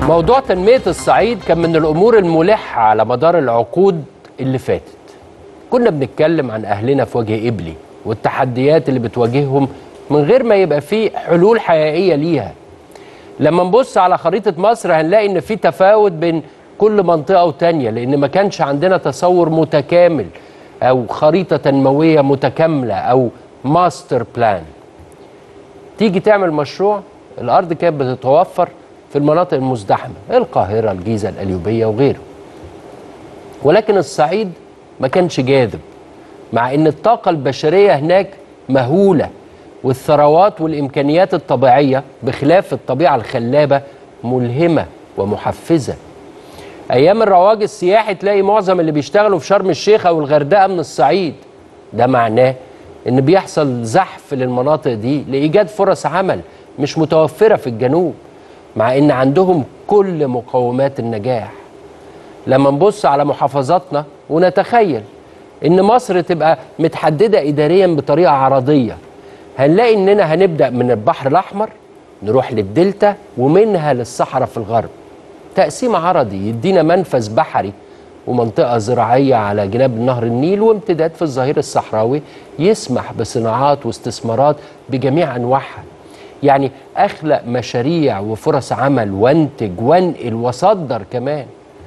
موضوع تنمية الصعيد كان من الأمور الملحة على مدار العقود اللي فاتت كنا بنتكلم عن أهلنا في وجه إبلي والتحديات اللي بتواجههم من غير ما يبقى فيه حلول حقيقية ليها لما نبص على خريطة مصر هنلاقي إن في تفاوت بين كل منطقة وتانية لأن ما كانش عندنا تصور متكامل أو خريطة تنموية متكاملة أو ماستر بلان تيجي تعمل مشروع الأرض كانت بتتوفر في المناطق المزدحمة القاهرة الجيزة القليوبية وغيره ولكن الصعيد ما كانش جاذب مع ان الطاقة البشرية هناك مهولة والثروات والإمكانيات الطبيعية بخلاف الطبيعة الخلابة ملهمة ومحفزة أيام الرواج السياحي تلاقي معظم اللي بيشتغلوا في شرم الشيخ أو الغردقة من الصعيد ده معناه إن بيحصل زحف للمناطق دي لإيجاد فرص عمل مش متوفرة في الجنوب مع ان عندهم كل مقومات النجاح لما نبص على محافظاتنا ونتخيل ان مصر تبقى متحدده اداريا بطريقه عرضيه هنلاقي اننا هنبدا من البحر الاحمر نروح للدلتا ومنها للصحراء في الغرب تقسيم عرضي يدينا منفذ بحري ومنطقه زراعيه على جناب نهر النيل وامتداد في الظهير الصحراوي يسمح بصناعات واستثمارات بجميع انواعها يعني اخلق مشاريع وفرص عمل وانتج وانقل واصدر كمان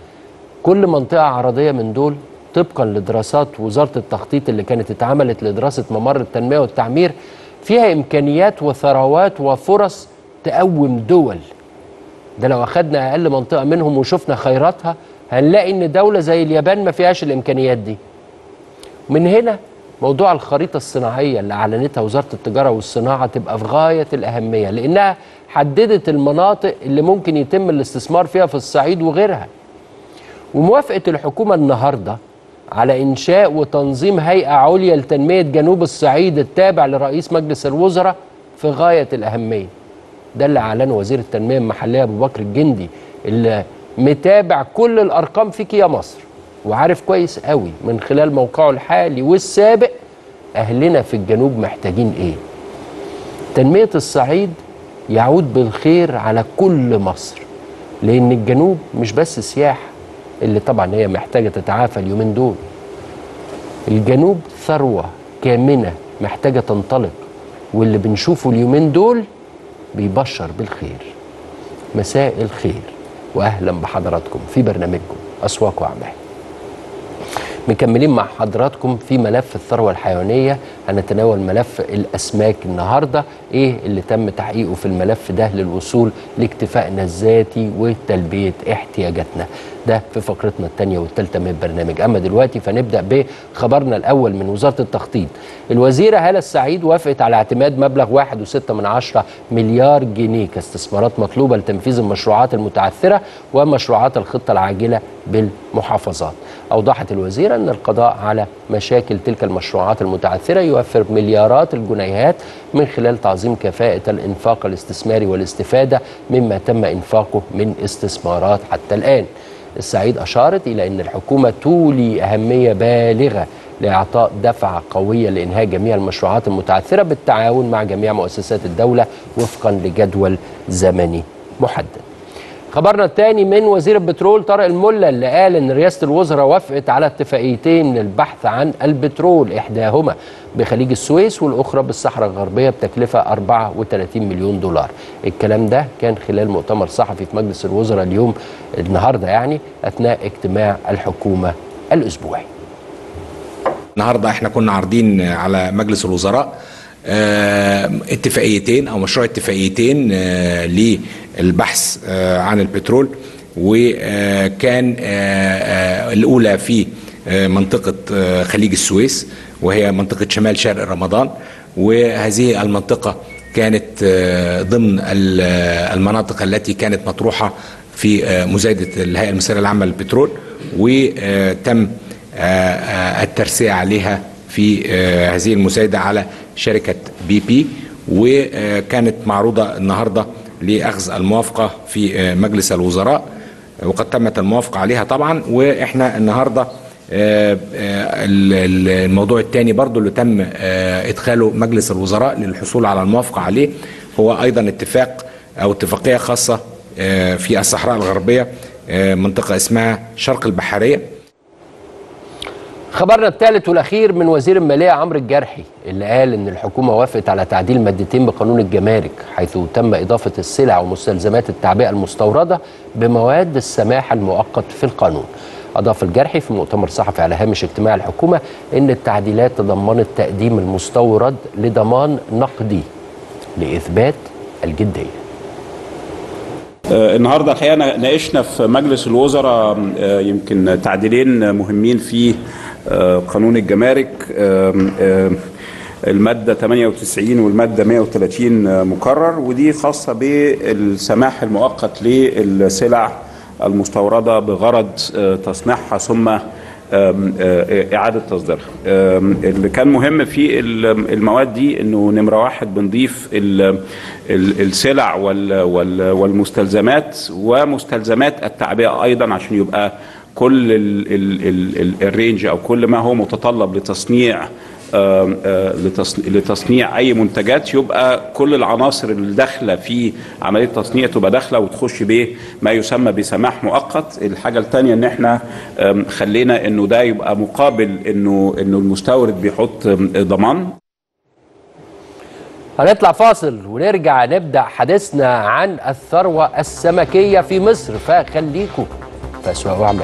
كل منطقه عرضيه من دول طبقا لدراسات وزاره التخطيط اللي كانت اتعملت لدراسه ممر التنميه والتعمير فيها امكانيات وثروات وفرص تقوم دول ده لو اخدنا اقل منطقه منهم وشفنا خيراتها هنلاقي ان دوله زي اليابان ما فيهاش الامكانيات دي من هنا موضوع الخريطة الصناعية اللي أعلنتها وزارة التجارة والصناعة تبقى في غاية الأهمية لأنها حددت المناطق اللي ممكن يتم الاستثمار فيها في الصعيد وغيرها وموافقة الحكومة النهاردة على إنشاء وتنظيم هيئة عليا لتنمية جنوب الصعيد التابع لرئيس مجلس الوزراء في غاية الأهمية ده اللي أعلنه وزير التنمية المحلية أبو بكر الجندي اللي متابع كل الأرقام فيك يا مصر وعارف كويس قوي من خلال موقعه الحالي والسابق أهلنا في الجنوب محتاجين إيه تنمية الصعيد يعود بالخير على كل مصر لأن الجنوب مش بس سياحة اللي طبعا هي محتاجة تتعافى اليومين دول الجنوب ثروة كامنة محتاجة تنطلق واللي بنشوفه اليومين دول بيبشر بالخير مساء الخير وأهلا بحضراتكم في برنامجكم أسواق وأعمال مكملين مع حضراتكم في ملف الثروة الحيوانية هنتناول ملف الأسماك النهاردة إيه اللي تم تحقيقه في الملف ده للوصول لاكتفائنا الذاتي وتلبية احتياجاتنا ده في فقرتنا الثانية والثالثة من البرنامج أما دلوقتي فنبدأ بخبرنا الأول من وزارة التخطيط الوزيرة هالة السعيد وافقت على اعتماد مبلغ 1.6 من عشرة مليار جنيه كاستثمارات مطلوبة لتنفيذ المشروعات المتعثرة ومشروعات الخطة العاجلة بالمحافظات أوضحت الوزيرة أن القضاء على مشاكل تلك المشروعات المتعثرة يوفر مليارات الجنيهات من خلال تعظيم كفاءة الإنفاق الاستثماري والاستفادة مما تم إنفاقه من استثمارات حتى الآن السعيد أشارت إلى أن الحكومة تولي أهمية بالغة لإعطاء دفعة قوية لإنهاء جميع المشروعات المتعثرة بالتعاون مع جميع مؤسسات الدولة وفقا لجدول زمني محدد خبرنا الثاني من وزير البترول طارق الملا اللي قال ان رئاسه الوزراء وافقت على اتفاقيتين للبحث عن البترول احداهما بخليج السويس والاخرى بالصحراء الغربيه بتكلفه 34 مليون دولار. الكلام ده كان خلال مؤتمر صحفي في مجلس الوزراء اليوم النهارده يعني اثناء اجتماع الحكومه الاسبوعي. النهارده احنا كنا عارضين على مجلس الوزراء اه اتفاقيتين او مشروع اتفاقيتين اه للبحث اه عن البترول وكان الاولى في منطقه خليج السويس وهي منطقه شمال شرق رمضان وهذه المنطقه كانت ضمن المناطق التي كانت مطروحه في مزايده الهيئه المصريه العامه للبترول وتم الترسية عليها في هذه المساعدة على شركة بي بي وكانت معروضة النهاردة لأخذ الموافقة في مجلس الوزراء وقد تمت الموافقة عليها طبعا وإحنا النهاردة الموضوع الثاني برضو اللي تم إدخاله مجلس الوزراء للحصول على الموافقة عليه هو أيضا اتفاق أو اتفاقية خاصة آه، في الصحراء الغربيه آه، منطقه اسمها شرق البحريه خبرنا الثالث والاخير من وزير الماليه عمرو الجرحي اللي قال ان الحكومه وافقت على تعديل مادتين بقانون الجمارك حيث تم اضافه السلع ومستلزمات التعبئه المستورده بمواد السماح المؤقت في القانون. اضاف الجرحي في مؤتمر صحفي على هامش اجتماع الحكومه ان التعديلات تضمنت تقديم المستورد لضمان نقدي لاثبات الجديه. آه، النهارده الحقيقه ناقشنا في مجلس الوزراء آه، يمكن تعديلين مهمين في آه، قانون الجمارك آم، آم، المادة 98 والمادة 130 مكرر ودي خاصة بالسماح المؤقت للسلع المستوردة بغرض آه، تصنيعها ثم آم، آه، إعادة تصديرها آم، اللي كان مهم في ال- المواد دي أنه نمرة واحد بنضيف ال- ال- السلع وال- وال- والمستلزمات ومستلزمات التعبئة أيضا عشان يبقى كل ال- ال- ال- ال- الرينج أو كل ما هو متطلب لتصنيع آم، آه، لتص- لتصنيع اي منتجات يبقى كل العناصر اللي داخله في عمليه التصنيع تبقى داخله وتخش بما يسمى بسماح مؤقت الحاجه الثانيه ان احنا آم، خلينا انه ده يبقى مقابل انه انه المستورد بيحط آم، ضمان هنطلع فاصل ونرجع نبدا حديثنا عن الثروه السمكيه في مصر فخليكم في اسواق واعمال.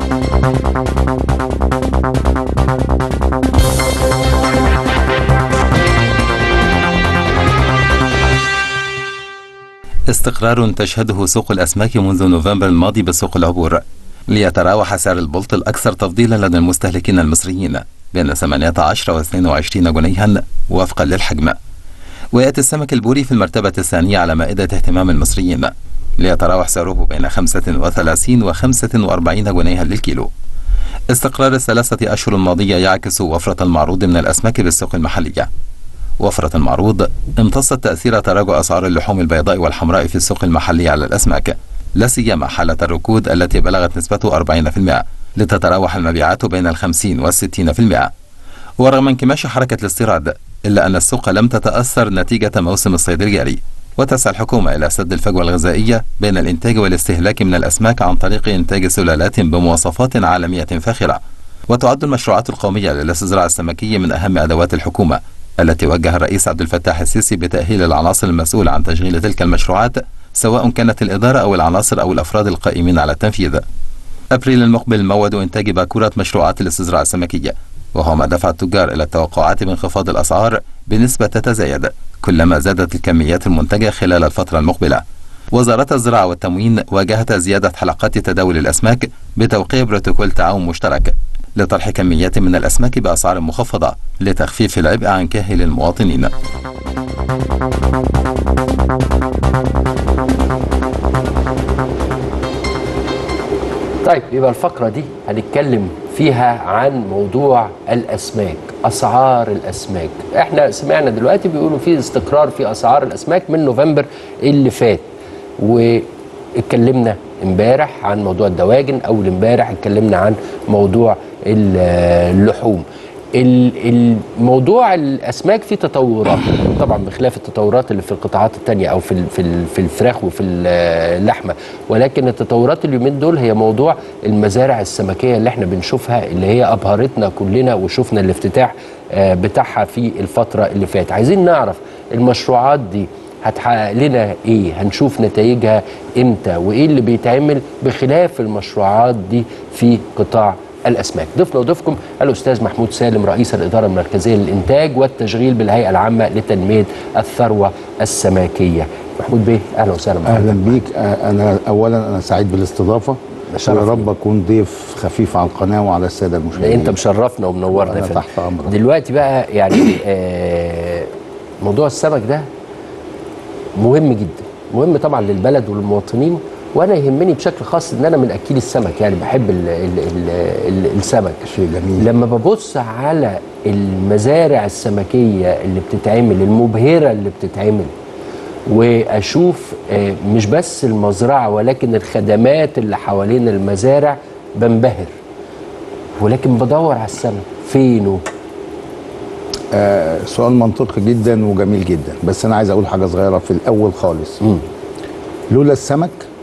استقرار تشهده سوق الأسماك منذ نوفمبر الماضي بسوق العبور ليتراوح سعر البلط الأكثر تفضيلا لدى المستهلكين المصريين بين 18 و 22 جنيها وفقا للحجم ويأتي السمك البوري في المرتبة الثانية على مائدة اهتمام المصريين ليتراوح سعره بين 35 و 45 جنيها للكيلو استقرار الثلاثة أشهر الماضية يعكس وفرة المعروض من الأسماك بالسوق المحلية وفرة المعروض امتصت تأثير تراجع أسعار اللحوم البيضاء والحمراء في السوق المحلي على الأسماك لا سيما حالة الركود التي بلغت نسبته 40% لتتراوح المبيعات بين الخمسين والستين في المئة ورغم انكماش حركة الاستيراد إلا أن السوق لم تتأثر نتيجة موسم الصيد الجاري وتسعى الحكومة إلى سد الفجوة الغذائية بين الإنتاج والاستهلاك من الأسماك عن طريق إنتاج سلالات بمواصفات عالمية فاخرة وتعد المشروعات القومية للاستزراع السمكي من أهم أدوات الحكومة التي وجه الرئيس عبد الفتاح السيسي بتأهيل العناصر المسؤولة عن تشغيل تلك المشروعات سواء كانت الإدارة أو العناصر أو الأفراد القائمين على التنفيذ أبريل المقبل موعد إنتاج باكورة مشروعات الاستزراع السمكية وهو ما دفع التجار إلى التوقعات بانخفاض الأسعار بنسبة تتزايد كلما زادت الكميات المنتجة خلال الفترة المقبلة وزارة الزراعة والتموين واجهت زيادة حلقات تداول الأسماك بتوقيع بروتوكول تعاون مشترك لطرح كميات من الأسماك بأسعار مخفضة لتخفيف العبء عن كاهل المواطنين طيب يبقى الفقرة دي هنتكلم فيها عن موضوع الأسماك أسعار الأسماك احنا سمعنا دلوقتي بيقولوا في استقرار في أسعار الأسماك من نوفمبر اللي فات واتكلمنا امبارح عن موضوع الدواجن أول امبارح اتكلمنا عن موضوع ال- اللحوم ال- الموضوع الاسماك فيه تطورات طبعا بخلاف التطورات اللي في القطاعات التانية او في ال- في ال- في الفراخ وفي اللحمه ولكن التطورات اليومين دول هي موضوع المزارع السمكيه اللي احنا بنشوفها اللي هي ابهرتنا كلنا وشفنا الافتتاح آه، بتاعها في الفتره اللي فاتت عايزين نعرف المشروعات دي هتحقق لنا ايه هنشوف نتائجها امتى وايه اللي بيتعمل بخلاف المشروعات دي في قطاع الاسماك ضيفنا وضيفكم الاستاذ محمود سالم رئيس الاداره المركزيه للانتاج والتشغيل بالهيئه العامه لتنميه الثروه السمكيه محمود بيه اهلا وسهلا بحضرتك. اهلا بيك آه، انا اولا انا سعيد بالاستضافه شرف ويا لي. رب اكون ضيف خفيف على القناه وعلى الساده ده المشاهدين انت مشرفنا ومنورنا أنا يا فندم. تحت أمرك. دلوقتي بقى يعني آه، موضوع السمك ده مهم جدا مهم طبعا للبلد وللمواطنين وانا يهمني بشكل خاص ان انا من اكيل السمك يعني بحب ال ال ال ال السمك شيء جميل. لما ببص على المزارع السمكيه اللي بتتعمل المبهره اللي بتتعمل واشوف آه، مش بس المزرعه ولكن الخدمات اللي حوالين المزارع بنبهر ولكن بدور على السمك فينه آه سؤال منطقي جدا وجميل جدا بس انا عايز اقول حاجه صغيره في الاول خالص لولا السمك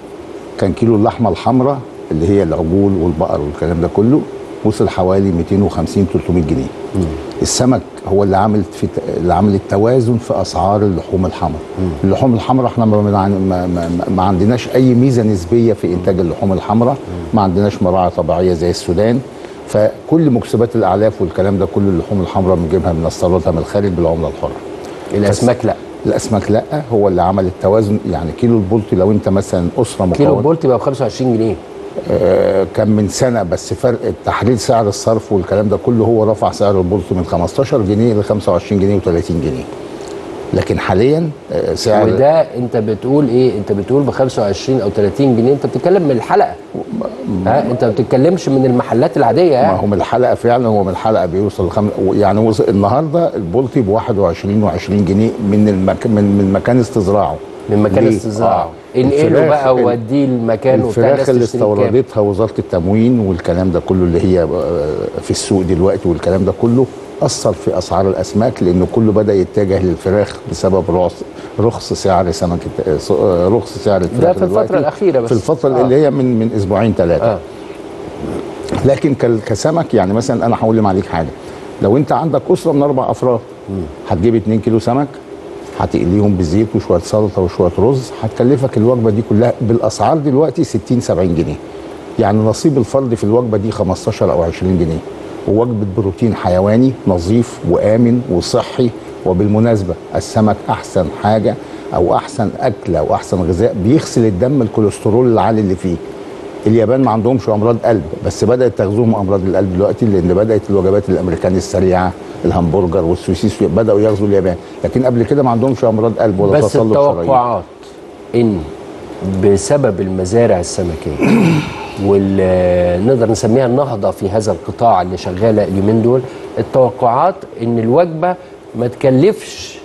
كان كيلو اللحمه الحمراء اللي هي العجول والبقر والكلام ده كله وصل حوالي 250 300 جنيه السمك هو اللي عامل في اللي عامل التوازن في اسعار اللحوم الحمراء اللحوم الحمراء احنا ما, ما, ما, ما, ما عندناش اي ميزه نسبيه في انتاج اللحوم الحمراء ما عندناش مراعي طبيعيه زي السودان فكل مكسبات الاعلاف والكلام ده كل اللحوم الحمراء بنجيبها بنستوردها من الخارج بالعمله الحره الاسماك لا الاسماك لا هو اللي عمل التوازن يعني كيلو البلطي لو انت مثلا اسره كيلو مكونه البولت بقى ب 25 جنيه آه، كان من سنه بس فرق تحرير سعر الصرف والكلام ده كله هو رفع سعر البلطي من 15 جنيه ل 25 جنيه و30 جنيه لكن حاليا آه، سعر وده انت بتقول ايه انت بتقول ب 25 او 30 جنيه انت بتتكلم من الحلقه ها انت ما بتتكلمش من المحلات العاديه ما ها هو من الحلقه فعلا هو من الحلقه بيوصل لخم... يعني وصل النهارده البلطي ب 21 و20 جنيه من المك... من من مكان استزراعه من مكان ليه؟ استزراعه آه. انقله الفراخ- بقى ال- ووديه المكان وبتاع الفراخ الناس اللي تشتري بكام؟ استوردتها وزاره التموين والكلام ده كله اللي هي آه، في السوق دلوقتي والكلام ده كله اثر في اسعار الاسماك لان كله بدا يتجه للفراخ بسبب رخص رخص سعر سمك الت- آه، س- آه، رخص سعر الفراخ في الفترة دلوقتي. الأخيرة بس. في الفتره آه. اللي هي من من اسبوعين ثلاثه اه لكن كال- كسمك يعني مثلا انا هقول عليك حاجه لو انت عندك اسره من اربع افراد هتجيب 2 كيلو سمك هتقليهم بزيت وشويه سلطه وشويه رز هتكلفك الوجبه دي كلها بالاسعار دلوقتي 60 70 جنيه يعني نصيب الفرد في الوجبه دي 15 او 20 جنيه ووجبه بروتين حيواني نظيف وامن وصحي وبالمناسبه السمك احسن حاجه او احسن اكل او احسن غذاء بيغسل الدم الكوليسترول العالي اللي فيه اليابان ما عندهمش امراض قلب بس بدات تغزوهم امراض القلب دلوقتي لان بدات الوجبات الامريكان السريعه الهمبرجر والسوسيس بداوا يغزوا اليابان لكن قبل كده ما عندهمش امراض قلب ولا بس تصلب شرايين التوقعات ان بسبب المزارع السمكيه واللي نقدر نسميها النهضه في هذا القطاع اللي شغاله اليومين دول التوقعات ان الوجبه ما تكلفش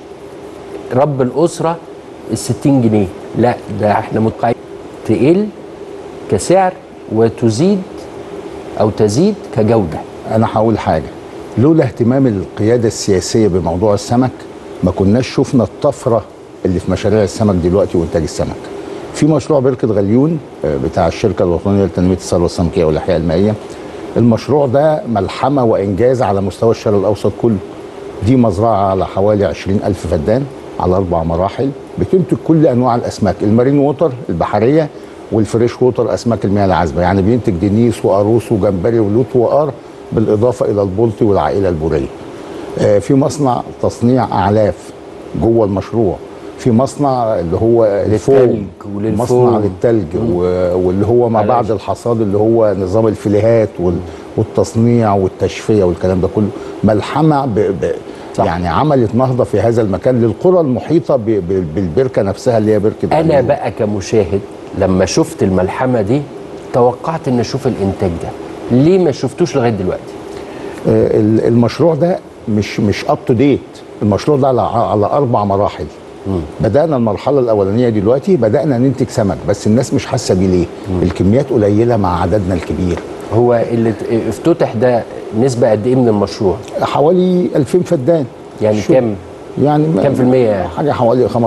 رب الاسره ال 60 جنيه لا ده احنا متوقعين تقل كسعر وتزيد او تزيد كجوده انا هقول حاجه لولا اهتمام القياده السياسيه بموضوع السمك ما كناش شفنا الطفره اللي في مشاريع السمك دلوقتي وانتاج السمك في مشروع بركه غليون آه، بتاع الشركه الوطنيه لتنميه الثروه السمكيه والاحياء المائيه المشروع ده ملحمه وانجاز على مستوى الشرق الاوسط كله دي مزرعه على حوالي 20 الف فدان على اربع مراحل بتنتج كل انواع الاسماك المارين ووتر البحريه والفريش ووتر اسماك المياه العذبه يعني بينتج دنيس وقاروص وجمبري ولوت وقار بالاضافه الى البلطي والعائله البوريه آه، في مصنع تصنيع اعلاف جوه المشروع في مصنع اللي هو الفوم للتلج وللفوم. مصنع للتلج و- واللي هو ما بعد الحصاد اللي هو نظام الفليهات وال- والتصنيع والتشفيه والكلام ده كله ملحمه ب... ب... صح. يعني عملت نهضه في هذا المكان للقرى المحيطه ب... ب... بالبركه نفسها اللي هي بركه انا غليون. بقى كمشاهد لما شفت الملحمه دي توقعت ان اشوف الانتاج ده ليه ما شفتوش لغايه دلوقتي آه، ال- المشروع ده مش مش اب تو ديت المشروع ده على على اربع مراحل بدانا المرحله الاولانيه دلوقتي بدانا ننتج سمك بس الناس مش حاسه بيه ليه الكميات قليله مع عددنا الكبير هو اللي ات- افتتح ده نسبه قد ايه من المشروع حوالي 2000 فدان يعني شو- كام يعني ما- كام في المية يعني؟ حاجه حوالي 15% 20%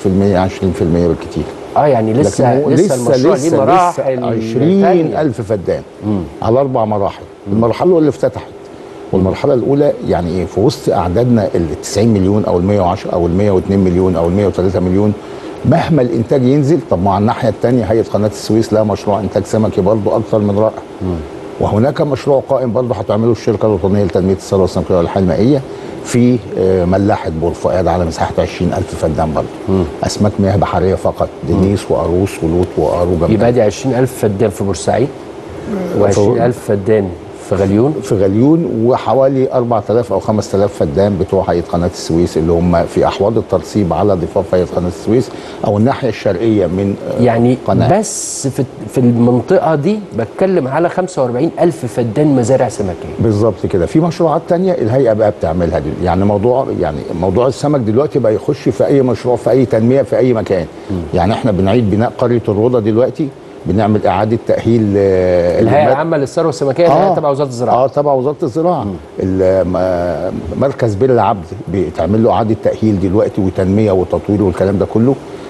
بالكتير اه يعني لسه لكن هو لسه, المشروع ليه مراحل 20 تانية. ألف فدان على أربع مراحل المرحلة اللي افتتحت والمرحلة الأولى يعني إيه في وسط أعدادنا ال 90 مليون أو ال 110 أو ال 102 مليون أو ال 103 مليون مهما الإنتاج ينزل طب ما على الناحية الثانية هيئة قناة السويس لها مشروع إنتاج سمكي برضه أكثر من رائع وهناك مشروع قائم برضه هتعمله الشركة الوطنية لتنمية الثروة السمكية والحياة المائية في آه، ملاحة بور فؤاد على مساحة 20 ألف فدان برضه أسماك مياه بحرية فقط دنيس وقاروص ولوط وقار وجمبري يبقى دي 20000 فدان في بورسعيد و20000 فدان في غليون في غليون وحوالي 4000 او 5000 فدان بتوع هيئه قناه السويس اللي هم في احواض الترسيب على ضفاف هيئه قناه السويس او الناحيه الشرقيه من آه، يعني قناه بس في في المنطقه دي بتكلم على 45000 فدان مزارع سمكيه بالظبط كده في مشروعات تانية الهيئه بقى بتعملها دي يعني موضوع يعني موضوع السمك دلوقتي بقى يخش في اي مشروع في اي تنميه في اي مكان يعني احنا بنعيد بناء قريه الروضه دلوقتي بنعمل اعاده تاهيل آه، الهيئه المات- العامه للثروه السمكيه اللي هي تبع وزاره الزراعه اه تبع وزاره الزراعه ال- م- مركز بير العبد بيتعمل له اعاده تاهيل دلوقتي وتنميه وتطوير والكلام ده كله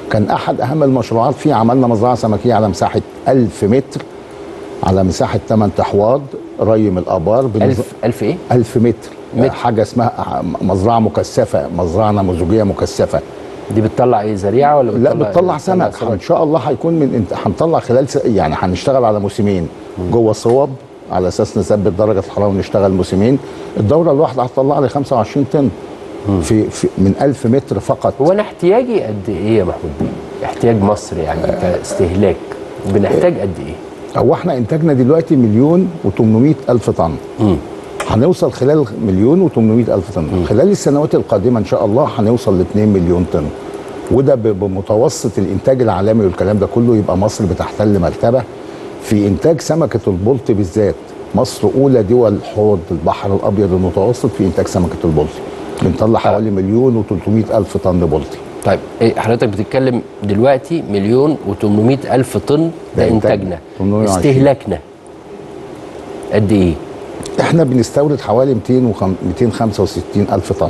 كان احد اهم المشروعات فيه عملنا مزرعه سمكيه على مساحه 1000 متر على مساحه 8 احواض ري من الابار بنظ- ألف ألف إيه؟ 1000 متر, متر. حاجه اسمها مزرعه مكثفه مزرعه نموذجيه مكثفه دي بتطلع إيه زريعة ولا لا بتطلع سمك ان شاء الله هيكون من انت هنطلع خلال س... يعني هنشتغل على موسمين جوه صوب على اساس نثبت درجه الحراره ونشتغل موسمين الدوره الواحده هتطلع لي 25 طن في, في من 1000 متر فقط هو أنا احتياجي قد إيه يا محمود بيه؟ احتياج مصر يعني كاستهلاك بنحتاج قد إيه؟ هو احنا انتاجنا دلوقتي مليون و800 الف طن هنوصل خلال مليون و800 الف طن خلال السنوات القادمه ان شاء الله هنوصل ل 2 مليون طن وده ب- بمتوسط الانتاج العالمي والكلام ده كله يبقى مصر بتحتل مرتبه في انتاج سمكه البلطي بالذات مصر اولى دول حوض البحر الابيض المتوسط في انتاج سمكه البلطي بنطلع حوالي مليون و300 الف طن بلطي طيب إيه حضرتك بتتكلم دلوقتي مليون و800 ألف طن ده ده إنتاج. إنتاجنا 820. استهلاكنا قد إيه؟ احنا بنستورد حوالي 200 وخم- 265 الف طن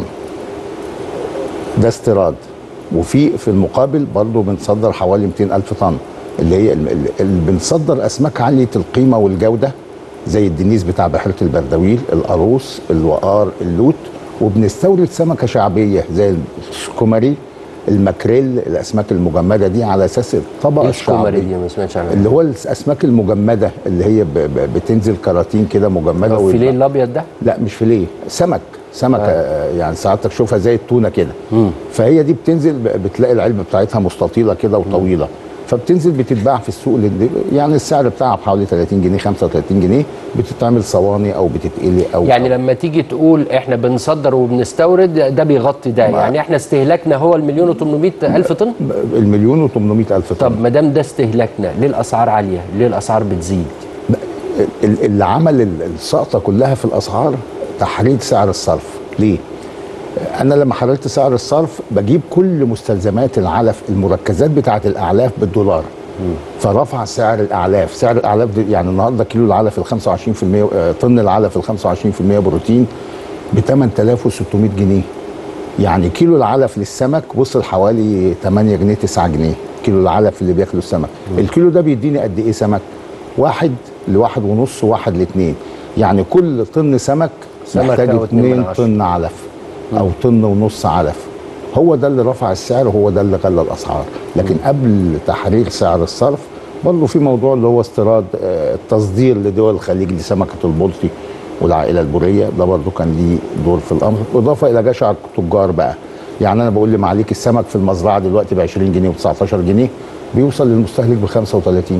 ده استيراد وفي في المقابل برضه بنصدر حوالي 200 الف طن اللي هي ال- ال- اللي بنصدر اسماك عاليه القيمه والجوده زي الدنيس بتاع بحيره البردويل القاروص الوقار اللوت وبنستورد سمكه شعبيه زي السكومري الماكريل الاسماك المجمده دي على اساس الطبقه إيه الشكومري الشعبيه دي ما سمعتش عنها اللي هو الاسماك المجمده اللي هي ب- ب- بتنزل كراتين كده مجمده الفيليه ويبقى- الأبيض ده؟ لا مش فيليه سمك سمكه آه. يعني ساعات تشوفها زي التونه كده فهي دي بتنزل ب- بتلاقي العلبه بتاعتها مستطيله كده وطويله فبتنزل بتتباع في السوق اللي يعني السعر بتاعها بحوالي 30 جنيه 35 جنيه بتتعمل صواني او بتتقلي او يعني أو لما تيجي تقول احنا بنصدر وبنستورد ده بيغطي ده ما- يعني احنا استهلاكنا هو المليون و800 الف طن المليون و800 الف طن طب ما دام ده استهلاكنا ليه الاسعار عاليه ليه الاسعار بتزيد ال- اللي عمل ال- السقطه كلها في الاسعار تحرير سعر الصرف ليه انا لما حررت سعر الصرف بجيب كل مستلزمات العلف المركزات بتاعه الاعلاف بالدولار فرفع سعر الاعلاف سعر الاعلاف دي يعني النهارده كيلو العلف ال 25% آه، طن العلف ال 25% بروتين ب 8600 جنيه يعني كيلو العلف للسمك وصل حوالي 8 جنيه 9 جنيه كيلو العلف اللي بياكله السمك الكيلو ده بيديني قد ايه سمك واحد لواحد ونص واحد لاتنين يعني كل طن سمك سمكة محتاج أو اتنين من اتنين عشرة. طن علف او طن ونص علف هو ده اللي رفع السعر وهو ده اللي غلى الاسعار لكن قبل تحرير سعر الصرف برضه في موضوع اللي هو استيراد آه، التصدير لدول الخليج لسمكه البلطي والعائله البوريه ده برضه كان ليه دور في الامر اضافه الى جشع التجار بقى يعني انا بقول لمعاليك السمك في المزرعه دلوقتي ب 20 جنيه و19 جنيه بيوصل للمستهلك ب 35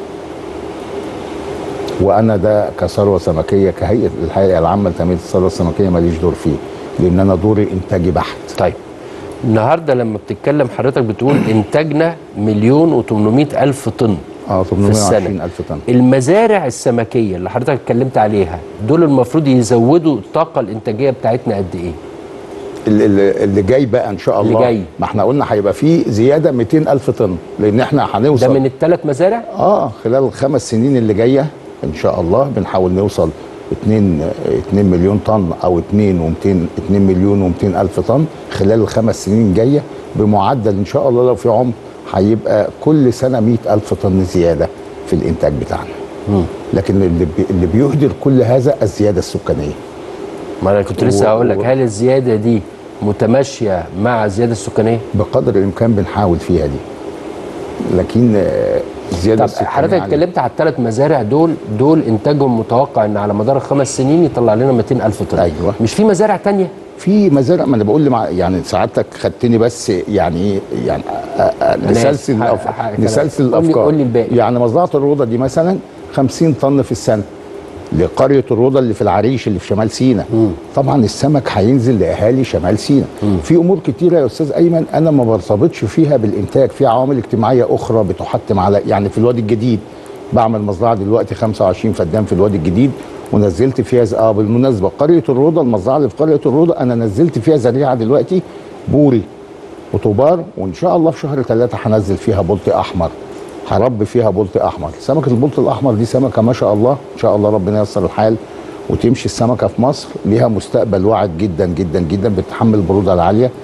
وانا ده كثروه سمكيه كهيئه الهيئه العامه لتنميه الثروه السمكيه ماليش دور فيه لان انا دوري انتاجي بحت طيب النهارده لما بتتكلم حضرتك بتقول انتاجنا مليون و800 الف طن اه في السنه 820 الف طن المزارع السمكيه اللي حضرتك اتكلمت عليها دول المفروض يزودوا الطاقه الانتاجيه بتاعتنا قد ايه اللي- اللي, اللي جاي بقى ان شاء اللي الله جاي. ما احنا قلنا هيبقى في زياده 200 الف طن لان احنا هنوصل ده من الثلاث مزارع اه خلال الخمس سنين اللي جايه ان شاء الله بنحاول نوصل 2 2 مليون طن او 2 و200 2 مليون و200 الف طن خلال الخمس سنين الجايه بمعدل ان شاء الله لو في عمر هيبقى كل سنه 100 الف طن زياده في الانتاج بتاعنا لكن اللي بي اللي بيهدر كل هذا الزياده السكانيه ما انا كنت لسه و- هقول لك و- هل الزياده دي متماشيه مع الزياده السكانيه بقدر الامكان بنحاول فيها دي لكن آه، الزياده طب السكانيه حضرتك عالية. اتكلمت على الثلاث مزارع دول دول انتاجهم متوقع ان على مدار الخمس سنين يطلع لنا 200 الف طن أيوة. مش في مزارع تانية في مزارع ما انا بقول لمع يعني سعادتك خدتني بس يعني ايه يعني أ- أ- نسلسل آسف. الأف- ح- ح- نسلسل قول لي- الافكار قول لي الباقي. يعني مزرعه الروضه دي مثلا 50 طن في السنه لقريه الروضه اللي في العريش اللي في شمال سيناء طبعا السمك هينزل لاهالي شمال سيناء في امور كتيره يا استاذ ايمن انا ما برتبطش فيها بالانتاج في عوامل اجتماعيه اخرى بتحتم على يعني في الوادي الجديد بعمل مزرعه دلوقتي 25 فدان في الوادي الجديد ونزلت فيها ز- اه بالمناسبه قريه الروضه المزرعه اللي في قريه الروضه انا نزلت فيها زريعه دلوقتي بوري وطوبار وان شاء الله في شهر ثلاثة هنزل فيها بلطي احمر هربي فيها بلطي احمر سمكه البلطي الاحمر دي سمكه ما شاء الله ان شاء الله ربنا ييسر الحال وتمشي السمكه في مصر ليها مستقبل واعد جدا جدا جدا بتتحمل البروده العاليه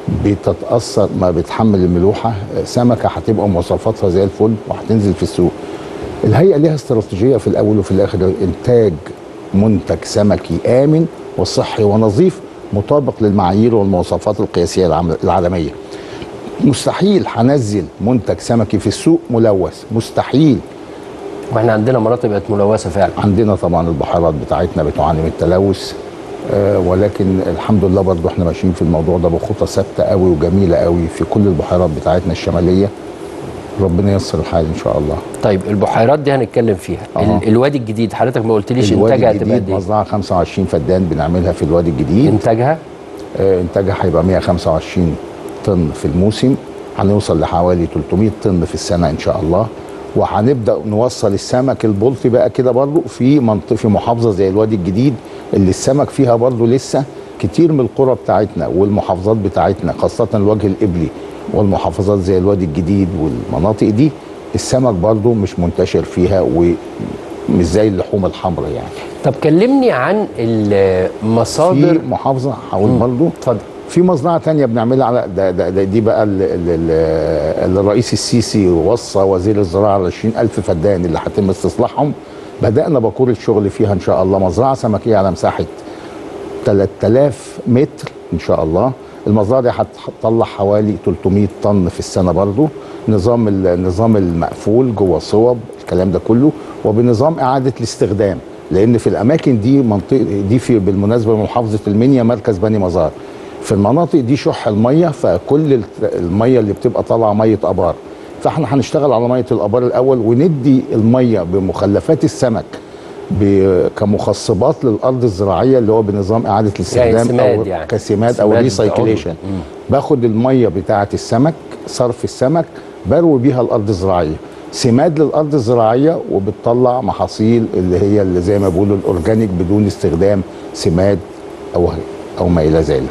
بتتاثر ما بتحمل الملوحه سمكه هتبقى مواصفاتها زي الفل وهتنزل في السوق الهيئه ليها استراتيجيه في الاول وفي الاخر انتاج منتج سمكي امن وصحي ونظيف مطابق للمعايير والمواصفات القياسيه العم- العالميه مستحيل هنزل منتج سمكي في السوق ملوث مستحيل واحنا عندنا مناطق بقت ملوثه فعلا عندنا طبعا البحيرات بتاعتنا بتعاني من التلوث آه ولكن الحمد لله برضو احنا ماشيين في الموضوع ده بخطى ثابته قوي وجميله قوي في كل البحيرات بتاعتنا الشماليه ربنا ييسر الحال ان شاء الله طيب البحيرات دي هنتكلم فيها أها. ال- الوادي الجديد حضرتك ما قلتليش الوادي انتاجها هتبقى قد الجديد ايه مزرعه 25 فدان بنعملها في الوادي الجديد انتاجها آه انتاجها هيبقى 125 طن في الموسم هنوصل لحوالي 300 طن في السنه ان شاء الله وهنبدا نوصل السمك البلطي بقى كده برضو في منطقه في محافظه زي الوادي الجديد اللي السمك فيها برضو لسه كتير من القرى بتاعتنا والمحافظات بتاعتنا خاصه الوجه القبلي والمحافظات زي الوادي الجديد والمناطق دي السمك برضو مش منتشر فيها ومش زي اللحوم الحمراء يعني طب كلمني عن في المصادر محافظه هقول برضو اتفضل في مزرعه تانية بنعملها على ده ده ده دي بقى ال- ال- ال- اللي الرئيس السيسي وصى وزير الزراعه على 20000 فدان اللي هيتم استصلاحهم بدانا بكور الشغل فيها ان شاء الله مزرعه سمكيه على مساحه 3000 متر ان شاء الله المزرعه دي هتطلع حوالي 300 طن في السنه برضو نظام ال- النظام المقفول جوه صوب الكلام ده كله وبنظام اعاده الاستخدام لان في الاماكن دي منطقه دي في بالمناسبه محافظه المنيا مركز بني مزار في المناطق دي شح الميه فكل الت- الميه اللي بتبقى طالعه ميه ابار فاحنا هنشتغل على ميه الابار الاول وندي الميه بمخلفات السمك ب- كمخصبات للارض الزراعيه اللي هو بنظام اعاده الاستخدام سماد او يعني. كسماد او سماد ريسايكليشن باخد الميه بتاعه السمك صرف السمك بروي بيها الارض الزراعيه سماد للارض الزراعيه وبتطلع محاصيل اللي هي اللي زي ما بيقولوا الاورجانيك بدون استخدام سماد او او ما الى ذلك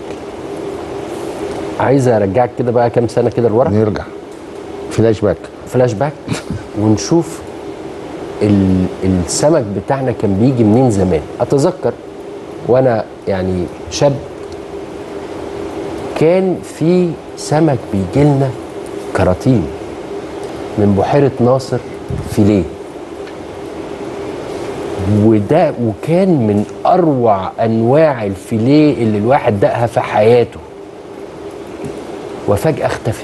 عايز ارجعك كده بقى كام سنه كده لورا نرجع فلاش باك فلاش باك ونشوف ال- السمك بتاعنا كان بيجي منين زمان اتذكر وانا يعني شاب كان في سمك بيجي لنا كراتين من بحيره ناصر فيليه وده وكان من اروع انواع الفيليه اللي الواحد دقها في حياته وفجاه اختفت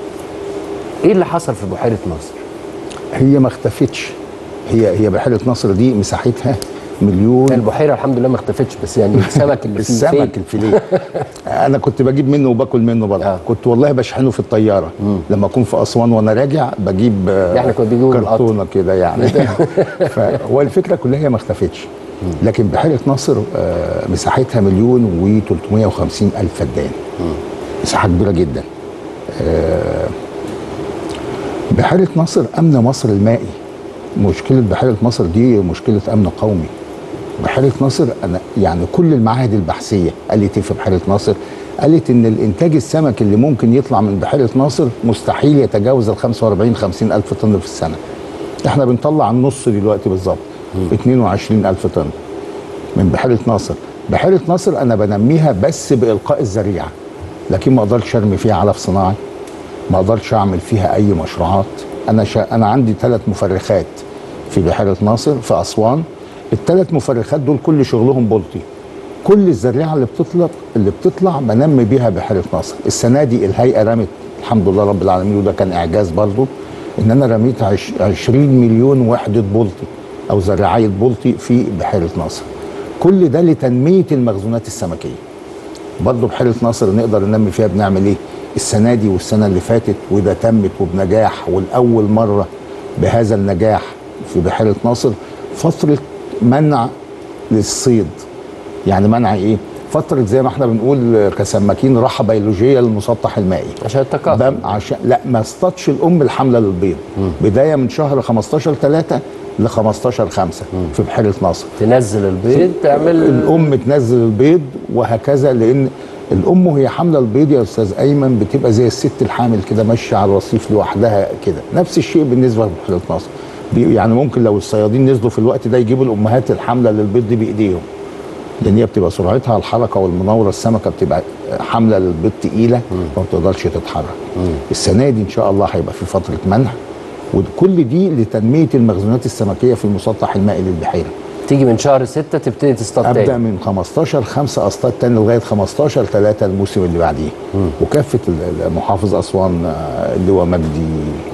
ايه اللي حصل في بحيره ناصر هي ما اختفتش هي هي بحيره نصر دي مساحتها مليون البحيره الحمد لله ما اختفتش بس يعني السمك اللي فيه السمك فين؟ الفيليه انا كنت بجيب منه وباكل منه برضه آه. كنت والله بشحنه في الطياره لما اكون في اسوان وانا راجع بجيب آه، احنا كنا بنجيبه بالقطر. كرتونه كده يعني فهو الفكره كلها هي ما اختفتش لكن بحيره ناصر آه، مساحتها مليون و350 الف فدان مساحه كبيره جدا آه، بحيره ناصر امن مصر المائي مشكله بحيره ناصر دي مشكله امن قومي بحيره ناصر انا يعني كل المعاهد البحثيه قالت ايه في بحيره ناصر قالت ان الانتاج السمك اللي ممكن يطلع من بحيره ناصر مستحيل يتجاوز ال 45 50 الف طن في السنه احنا بنطلع النص دلوقتي بالظبط 22 الف طن من بحيره ناصر بحيره ناصر انا بنميها بس بالقاء الزريعه لكن ما اقدرش ارمي فيها علف صناعي ما اقدرش اعمل فيها اي مشروعات انا شا... انا عندي ثلاث مفرخات في بحيره ناصر في اسوان الثلاث مفرخات دول كل شغلهم بلطي كل الزريعه اللي بتطلق اللي بتطلع بنمي بيها بحيره ناصر السنه دي الهيئه رمت الحمد لله رب العالمين وده كان اعجاز برضو ان انا رميت عش... 20 مليون وحده بلطي او زراعيه بلطي في بحيره ناصر كل ده لتنميه المخزونات السمكيه برضه بحيره ناصر نقدر ننمي فيها بنعمل ايه؟ السنه دي والسنه اللي فاتت وده تمت وبنجاح والاول مره بهذا النجاح في بحيره ناصر فتره منع للصيد يعني منع ايه؟ فتره زي ما احنا بنقول كسماكين راحه بيولوجيه للمسطح المائي عشان التكاثر بم عشان لا ما اصطادش الام الحامله للبيض بدايه من شهر 15 3 ل 15 5 في بحيره ناصر تنزل البيض تعمل الام تنزل البيض وهكذا لان الام وهي حامله البيض يا استاذ ايمن بتبقى زي الست الحامل كده ماشيه على الرصيف لوحدها كده نفس الشيء بالنسبه لبحيره ناصر بي- يعني ممكن لو الصيادين نزلوا في الوقت ده يجيبوا الامهات الحامله للبيض دي بايديهم لان هي بتبقى سرعتها الحركه والمناوره السمكه بتبقى حامله للبيض تقيله فما بتقدرش تتحرك السنه دي ان شاء الله هيبقى في فتره منح وكل دي لتنميه المخزونات السمكيه في المسطح المائي للبحيره تيجي من شهر ستة تبتدي تصطاد ابدا تاني من 15 5 اصطاد تاني لغايه 15 3 الموسم اللي بعديه وكافه ال- ال- محافظ اسوان آه، اللواء مجدي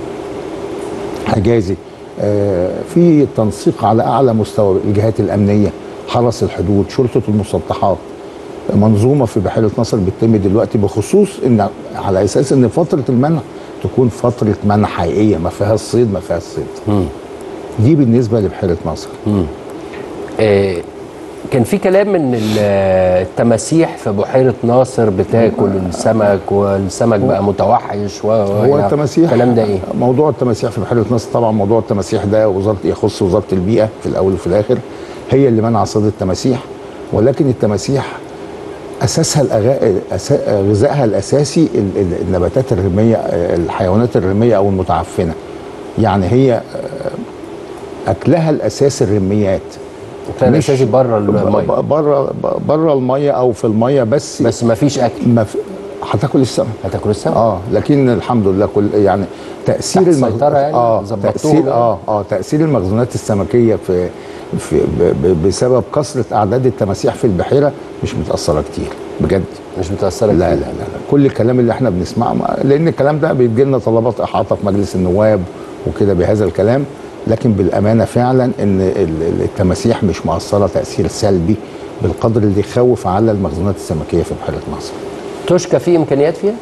حجازي آه، في تنسيق على اعلى مستوى الجهات الامنيه حرس الحدود شرطه المسطحات منظومه في بحيره ناصر بتتم دلوقتي بخصوص ان على اساس ان فتره المنع تكون فتره منع حقيقيه ما فيهاش صيد ما فيهاش صيد دي بالنسبه لبحيره ناصر آه، كان في كلام ان ال- التماسيح في بحيره ناصر بتاكل السمك والسمك بقى متوحش و هو التماسيح الكلام ده ايه؟ موضوع التماسيح في بحيره ناصر طبعا موضوع التماسيح ده وزاره يخص وزاره البيئه في الاول وفي الاخر هي اللي منع صيد التماسيح ولكن التماسيح اساسها الأغا... أسا... غذائها الاساسي ال- ال- النباتات الرميه الحيوانات الرميه او المتعفنه يعني هي آه، اكلها الاساسي الرميات كان مش- اساسي بره الميه بره بره الميه او في الميه بس بس ما فيش اكل ما في... هتاكل السمك هتاكل السمك اه لكن الحمد لله كل يعني تاثير تحت السيطرة يعني؟ اه ظبطوهم تاثير يعني؟ اه اه تاثير المخزونات السمكيه في في ب- ب- بسبب كثره اعداد التماسيح في البحيره مش متاثره كتير بجد مش متاثره لا لا كتير. لا, لا. كل الكلام اللي احنا بنسمعه ما- لان الكلام ده بيجي لنا طلبات احاطه في مجلس النواب وكده بهذا الكلام لكن بالامانه فعلا ان ال- ال- التماسيح مش مؤثره تاثير سلبي بالقدر اللي يخوف على المخزونات السمكيه في بحيره ناصر تشكى في امكانيات فيها؟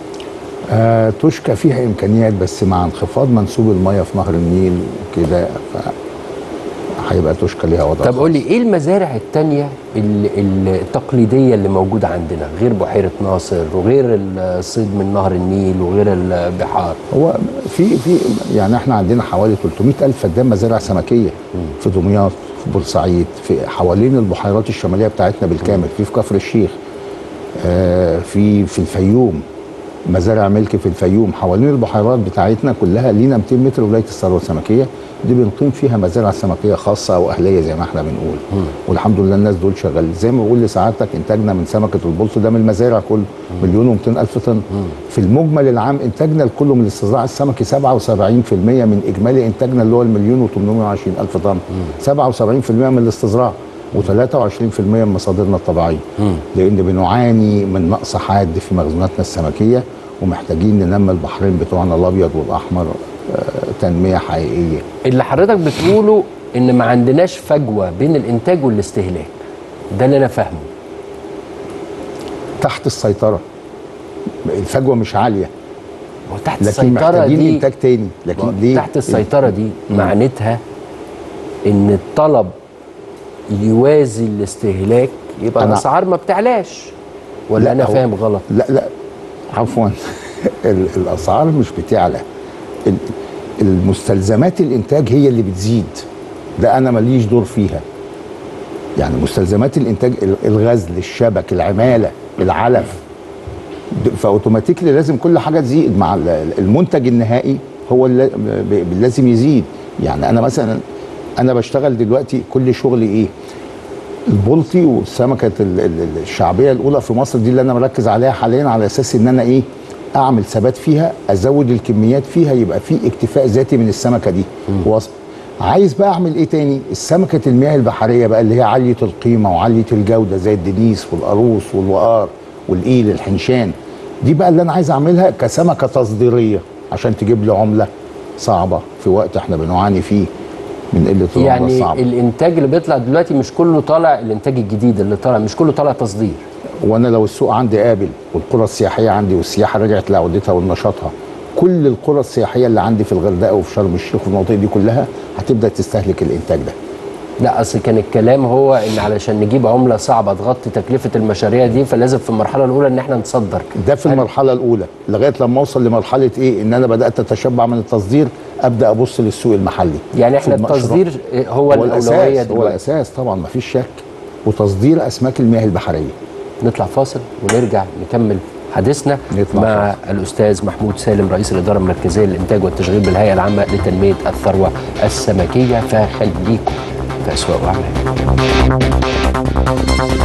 آه تشكى فيها امكانيات بس مع انخفاض منسوب الميه في نهر النيل وكده ف هيبقى تشكى ليها وضع طب خاص. قول لي ايه المزارع التانية ال- ال- التقليدية اللي موجودة عندنا غير بحيرة ناصر وغير الصيد من نهر النيل وغير البحار هو في في يعني احنا عندنا حوالي 300 الف فدان مزارع سمكيه في دمياط في بورسعيد في حوالين البحيرات الشماليه بتاعتنا بالكامل في في كفر الشيخ آه في في الفيوم مزارع ملك في الفيوم حوالين البحيرات بتاعتنا كلها لينا 200 متر ولايه الثروه السمكيه دي بنقيم فيها مزارع سمكيه خاصه او اهليه زي ما احنا بنقول والحمد لله الناس دول شغالين زي ما بقول لسعادتك انتاجنا من سمكه البلط ده من المزارع كله مليون و200 الف طن في المجمل العام انتاجنا الكله من الاستزراع السمكي 77% من اجمالي انتاجنا اللي هو المليون و820 الف طن 77% من الاستزراع و23% من مصادرنا الطبيعيه لان بنعاني من نقص حاد في مخزوناتنا السمكيه ومحتاجين ننمي البحرين بتوعنا الابيض والاحمر آه، تنميه حقيقيه اللي حضرتك بتقوله ان ما عندناش فجوة بين الانتاج والاستهلاك ده اللي انا فاهمه تحت السيطره الفجوه مش عاليه هو تحت لكن السيطرة محتاجين دي انتاج تاني لكن ليه تحت السيطرة دي معناتها ان الطلب يوازي الاستهلاك يبقى أنا- الاسعار ما بتعلاش ولا لا، انا هو- فاهم غلط لا لا عفوا ال- الاسعار مش بتعلى ال- المستلزمات الانتاج هي اللي بتزيد ده انا ماليش دور فيها يعني مستلزمات الانتاج ال- الغزل الشبك العماله العلف د- فاوتوماتيكلي لازم كل حاجه تزيد مع ال- المنتج النهائي هو اللي ب- ب- لازم يزيد يعني انا مثلا انا بشتغل دلوقتي كل شغلي ايه البلطي والسمكه ال- ال- الشعبيه الاولى في مصر دي اللي انا مركز عليها حاليا على اساس ان انا ايه اعمل ثبات فيها ازود الكميات فيها يبقى في اكتفاء ذاتي من السمكه دي وص- عايز بقى اعمل ايه تاني السمكه المياه البحريه بقى اللي هي عاليه القيمه وعاليه الجوده زي الدنيس والقاروص والوقار والايل الحنشان دي بقى اللي انا عايز اعملها كسمكه تصديريه عشان تجيب لي عمله صعبه في وقت احنا بنعاني فيه من قله العمله يعني الصعبه الانتاج اللي بيطلع دلوقتي مش كله طالع الانتاج الجديد اللي طالع مش كله طالع تصدير وانا لو السوق عندي قابل والقرى السياحيه عندي والسياحه رجعت لعودتها ونشاطها كل القرى السياحيه اللي عندي في الغردقه وفي شرم الشيخ وفي المناطق دي كلها هتبدا تستهلك الانتاج ده لا اصل كان الكلام هو ان علشان نجيب عمله صعبه تغطي تكلفه المشاريع دي فلازم في المرحله الاولى ان احنا نصدر ده في المرحله الاولى لغايه لما اوصل لمرحله ايه ان انا بدات اتشبع من التصدير ابدا ابص للسوق المحلي يعني احنا في المشروع. التصدير هو, هو الاولويه الاساس هو دلوقتي الاساس طبعا ما فيش شك وتصدير اسماك المياه البحريه نطلع فاصل ونرجع نكمل حديثنا نطلع مع الاستاذ محمود سالم رئيس الاداره المركزيه للانتاج والتشغيل بالهيئه العامه لتنميه الثروه السمكيه فخليكم في اسواق وعمل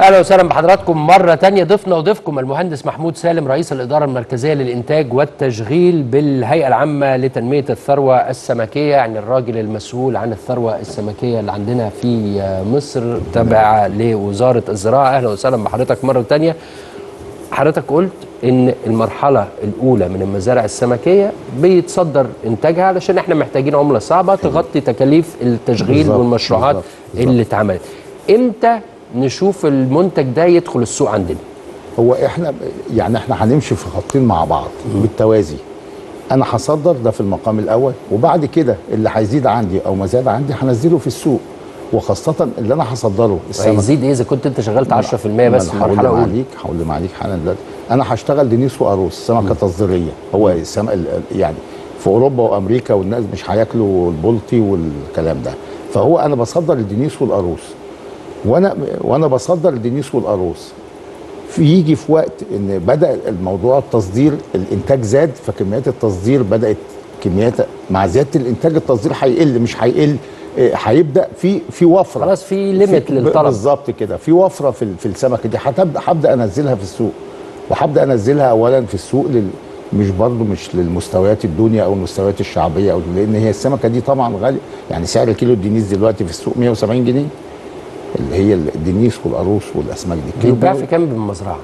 اهلا وسهلا بحضراتكم مره تانية ضيفنا وضيفكم المهندس محمود سالم رئيس الاداره المركزيه للانتاج والتشغيل بالهيئه العامه لتنميه الثروه السمكيه يعني الراجل المسؤول عن الثروه السمكيه اللي عندنا في مصر تابعه لوزاره الزراعه اهلا وسهلا بحضرتك مره تانية حضرتك قلت ان المرحله الاولى من المزارع السمكيه بيتصدر انتاجها علشان احنا محتاجين عمله صعبه تغطي تكاليف التشغيل بالظبط، والمشروعات بالظبط، بالظبط. اللي اتعملت امتى نشوف المنتج ده يدخل السوق عندنا هو احنا يعني احنا هنمشي في خطين مع بعض بالتوازي انا هصدر ده في المقام الاول وبعد كده اللي هيزيد عندي او ما زاد عندي هنزله في السوق وخاصه اللي انا هصدره السمك هيزيد ايه اذا كنت انت شغلت 10% بس في ما أنا المرحله هقول الاولى عليك هقول عليك حالا دلوقتي انا هشتغل دينيس وقاروص سمكه تصديريه هو السم... ال- ال- يعني في اوروبا وامريكا والناس مش هياكلوا البلطي والكلام ده فهو انا بصدر الدينيس والقاروص وانا وانا بصدر الدينيس والقاروص في يجي في وقت ان بدا الموضوع التصدير الانتاج زاد فكميات التصدير بدات كميات مع زياده الانتاج التصدير هيقل مش هيقل إيه، هيبدا في في وفره خلاص في ليميت في- للطلب. بالظبط كده في وفره في ال- في السمكه دي هتبدا هبدا انزلها في السوق وهبدا انزلها اولا في السوق لل مش برضه مش للمستويات الدنيا او المستويات الشعبيه او لان هي السمكه دي طبعا غاليه يعني سعر كيلو الدنيس دلوقتي في السوق 170 جنيه اللي هي الدنيس والقاروص والاسماك دي الكيلو بيتباع بي- في كام بالمزرعه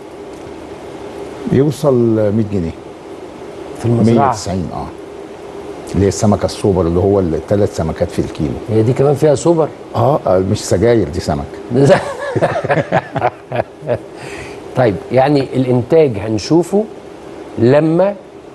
بيوصل 100 جنيه في المزرعه 190 اه اللي هي السمكه السوبر اللي هو الثلاث سمكات في الكيلو هي دي كمان فيها سوبر اه آه، مش سجاير دي سمك طيب يعني الانتاج هنشوفه لما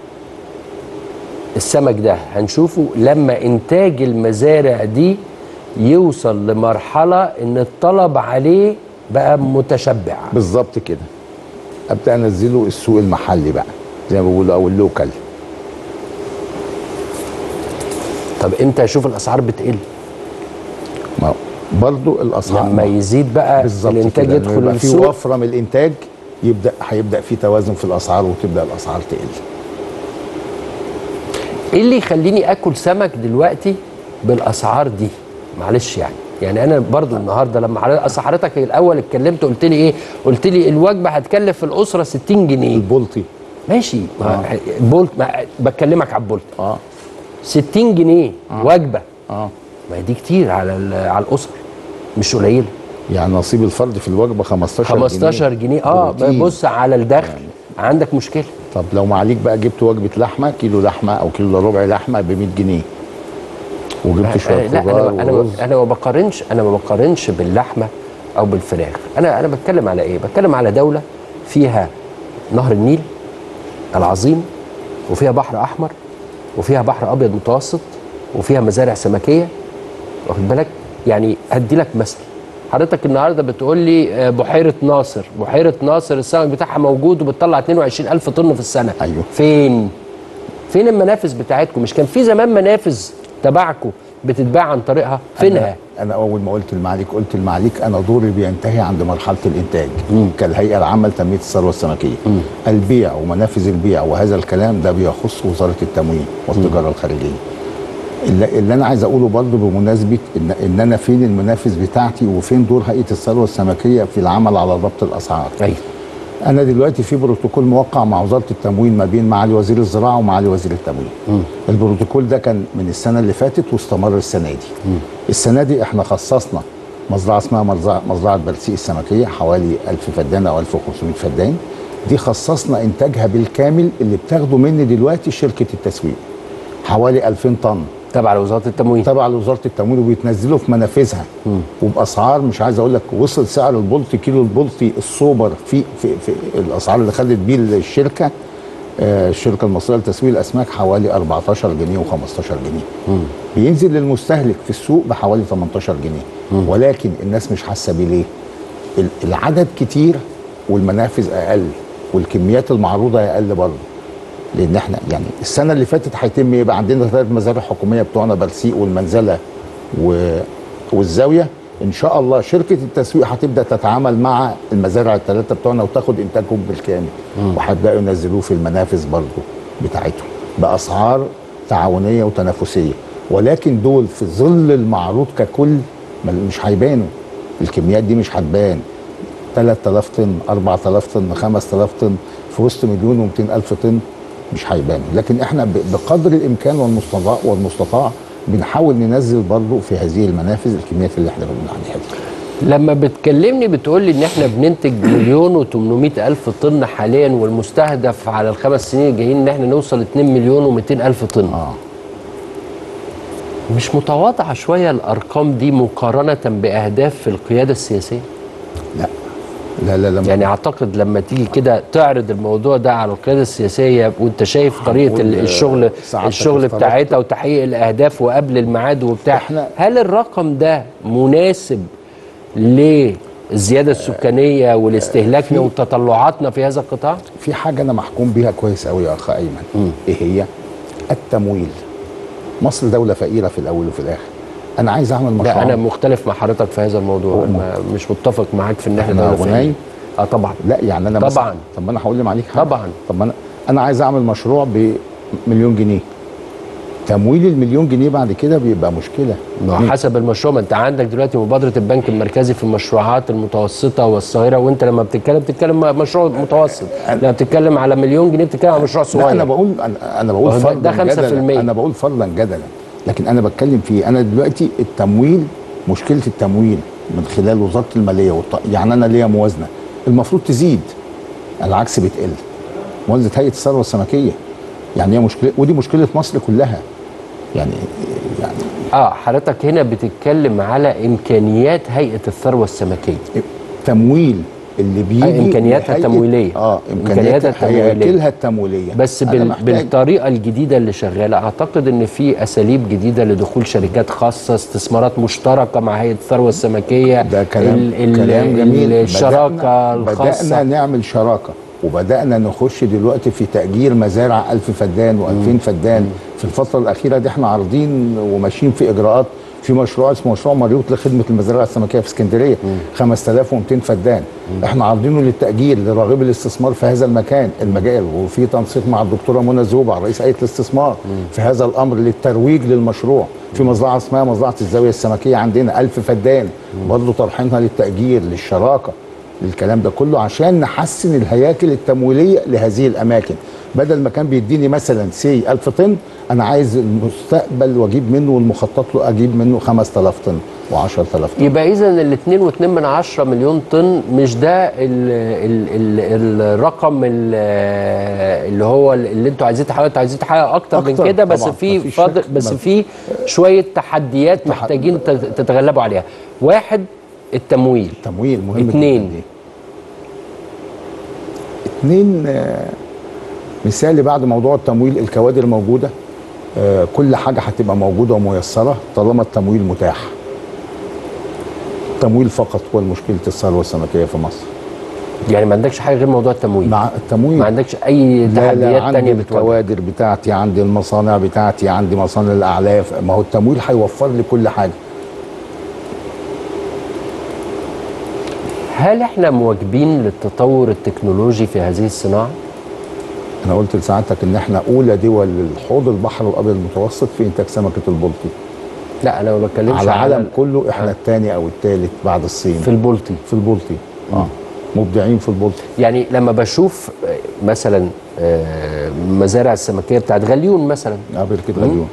السمك ده هنشوفه لما انتاج المزارع دي يوصل لمرحله ان الطلب عليه بقى متشبع بالظبط كده ابدا انزله السوق المحلي بقى زي ما بيقولوا او اللوكال طب امتى اشوف الاسعار بتقل ما هو برضو الاسعار لما يزيد بقى بالظبط الانتاج كده، لما يدخل يبقى في السوق وفره من الانتاج يبدا هيبدا في توازن في الاسعار وتبدا الاسعار تقل ايه اللي يخليني اكل سمك دلوقتي بالاسعار دي معلش يعني يعني انا برضو النهارده لما حضرتك اصل حضرتك الاول اتكلمت قلت لي ايه قلت لي الوجبه هتكلف في الاسره 60 جنيه البلطي ماشي ما بولت ما بكلمك على البولت اه 60 جنيه وجبه اه ما هي دي كتير على ال- على الاسر مش قليله يعني نصيب الفرد في الوجبه 15 جنيه 15 جنيه اه بروتين. بص على الدخل عندك مشكله طب لو معليك بقى جبت وجبه لحمه كيلو لحمه او كيلو الا ربع لحمه ب 100 جنيه وجبت شويه لا خضار انا انا ورز انا ما بقارنش انا ما بقارنش باللحمه او بالفراخ انا انا بتكلم على ايه بتكلم على دوله فيها نهر النيل العظيم وفيها بحر احمر وفيها بحر ابيض متوسط وفيها مزارع سمكيه واخد بالك يعني هدي لك مثل حضرتك النهارده بتقول لي آه، بحيره ناصر بحيره ناصر السمك بتاعها موجود وبتطلع 22 الف طن في السنه أيوه. فين فين المنافذ بتاعتكم مش كان في زمان منافذ تبعكم بتتباع عن طريقها فينها انا اول ما قلت المعاليك قلت المعاليك انا دوري بينتهي عند مرحله الانتاج كالهيئه العامه لتنميه الثروه السمكيه البيع ومنافذ البيع وهذا الكلام ده بيخص وزاره التموين والتجاره الخارجيه اللي, اللي انا عايز اقوله برضه بمناسبه ان, ان انا فين المنافذ بتاعتي وفين دور هيئه الثروه السمكيه في العمل على ضبط الاسعار ايوه انا دلوقتي في بروتوكول موقع مع وزاره التموين ما بين معالي وزير الزراعه ومعالي وزير التموين البروتوكول ده كان من السنه اللي فاتت واستمر السنه دي السنه دي احنا خصصنا مزرعه اسمها مزرعه مزرعه برسيق السمكيه حوالي 1000 فدان او 1500 فدان دي خصصنا انتاجها بالكامل اللي بتاخده مني دلوقتي شركه التسويق حوالي 2000 طن تبع لوزاره التموين تبع لوزاره التموين وبيتنزلوا في منافذها وباسعار مش عايز اقول لك وصل سعر البلطي كيلو البلطي السوبر في في, في الاسعار اللي خدت بيه الشركه آه، الشركه المصريه لتسويق الاسماك حوالي 14 جنيه و15 جنيه بينزل للمستهلك في السوق بحوالي 18 جنيه ولكن الناس مش حاسه بيه ليه؟ ال- العدد كتير والمنافذ اقل والكميات المعروضه اقل برضه لان احنا يعني السنه اللي فاتت هيتم يبقى عندنا ثلاث مزارع حكوميه بتوعنا برسيق والمنزله و... والزاويه ان شاء الله شركه التسويق هتبدا تتعامل مع المزارع الثلاثه بتوعنا وتاخد انتاجهم بالكامل وهيبداوا ينزلوه في المنافذ برضه بتاعتهم باسعار تعاونيه وتنافسيه ولكن دول في ظل المعروض ككل ما- مش هيبانوا الكميات دي مش هتبان 3000 طن 4000 طن 5000 طن في وسط مليون و200 الف طن مش هيبانوا لكن احنا ب- بقدر الامكان والمستطاع والمستطاع بنحاول ننزل برضه في هذه المنافذ الكميات اللي احنا بنقول عليها دي. لما بتكلمني بتقول لي ان احنا بننتج مليون و800 الف طن حاليا والمستهدف على الخمس سنين الجايين ان احنا نوصل 2 مليون و200 الف طن اه مش متواضعه شويه الارقام دي مقارنه باهداف القياده السياسيه لا لا لا لا يعني اعتقد لما تيجي كده تعرض الموضوع ده على القياده السياسيه وانت شايف طريقه ال- هنقول، الشغل آه، ساعتك الشغل افترضت. بتاعتها وتحقيق الاهداف وقبل الميعاد وبتاع إحنا- هل الرقم ده مناسب للزياده السكانيه ولاستهلاكنا وتطلعاتنا في هذا القطاع؟ في حاجه انا محكوم بيها كويس قوي يا اخ ايمن ايه هي التمويل مصر دوله فقيره في الاول وفي الاخر انا عايز اعمل مشروع لا انا مختلف مع حضرتك في هذا الموضوع ما مش متفق معاك في ان احنا إحنا دوله فقيرة. غنيين؟ اه طبعا لا يعني انا طبعاً. مثلا طب ما انا هقول عليك حاجه طبعاً. طب ما انا انا عايز اعمل مشروع بمليون جنيه تمويل المليون جنيه بعد كده بيبقى مشكله ما هو حسب المشروع ما انت عندك دلوقتي مبادره البنك المركزي في المشروعات المتوسطه والصغيره وانت لما بتتكلم بتتكلم مشروع متوسط لما بتتكلم على مليون جنيه بتتكلم على مشروع صغير لا انا بقول انا, أنا بقول وهو ده- فرضا ده 5% جدلا انا بقول فرضا جدلا لكن انا بتكلم في انا دلوقتي التمويل مشكله التمويل من خلال وزاره الماليه والط... يعني انا ليا موازنه المفروض تزيد العكس بتقل موازنه هيئه الثروه السمكيه يعني هي مشكله ودي مشكله مصر كلها يعني يعني اه حضرتك هنا بتتكلم على امكانيات هيئه الثروه السمكيه تمويل اللي بيجي آه، إمكانياتها لهيئة- التمويليه. اه إمكانياتها امكانياتها التمويلية. هياكلها التمويليه بس أنا بال... محتاج- بالطريقه الجديده اللي شغاله اعتقد ان في اساليب جديده لدخول شركات خاصه استثمارات مشتركه مع هيئه الثروه السمكيه ده كلام ال... ال... كلام جميل الشراكه بدأنا الخاصه بدأنا نعمل شراكة وبدأنا نخش دلوقتي في تأجير مزارع ألف فدان وألفين فدان في الفترة الأخيرة دي احنا عارضين وماشيين في إجراءات في مشروع اسمه مشروع مريوط لخدمة المزارع السمكية في اسكندرية 5200 فدان احنا عارضينه للتأجير لراغب الاستثمار في هذا المكان المجال وفي تنسيق مع الدكتورة منى زوبع رئيس هيئة الاستثمار في هذا الأمر للترويج للمشروع في مزرعة اسمها مزرعة الزاوية السمكية عندنا ألف فدان برضه طرحينها للتأجير للشراكة الكلام ده كله عشان نحسن الهياكل التمويليه لهذه الاماكن بدل ما كان بيديني مثلا سي 1000 طن انا عايز المستقبل واجيب منه والمخطط له اجيب منه 5000 طن و10000 طن يبقى اذا ال 2.2 من عشرة مليون طن مش ده ال ال ال الرقم ال- اللي هو اللي انتوا عايزين تحققوا انتوا عايزين تحققوا اكتر, من أكتر كده بس طبعاً، في مفيش فضل شك. بس ما- في شويه تحديات محتاجين تت- تتغلبوا عليها واحد التمويل تمويل مهم اتنين. جدا اتنين آه، مثالي بعد موضوع التمويل الكوادر موجوده آه، كل حاجه هتبقى موجوده وميسره طالما التمويل متاح التمويل فقط هو مشكله الثروه السمكيه في مصر يعني ما عندكش حاجه غير موضوع التمويل مع التمويل ما عندكش اي لا لا تحديات عندي تانية بتواجه الكوادر بتاعتي عندي المصانع بتاعتي عندي مصانع الاعلاف ما هو التمويل هيوفر لي كل حاجه هل احنا مواكبين للتطور التكنولوجي في هذه الصناعه؟ انا قلت لسعادتك ان احنا اولى دول الحوض البحر الابيض المتوسط في انتاج سمكه البلطي لا انا ما بتكلمش على العالم على- كله احنا الثاني او الثالث بعد الصين في البلطي في البلطي اه مبدعين في البلطي يعني لما بشوف آه، مثلا آه، مزارع السمكيه بتاعت غليون مثلا قبل كده غليون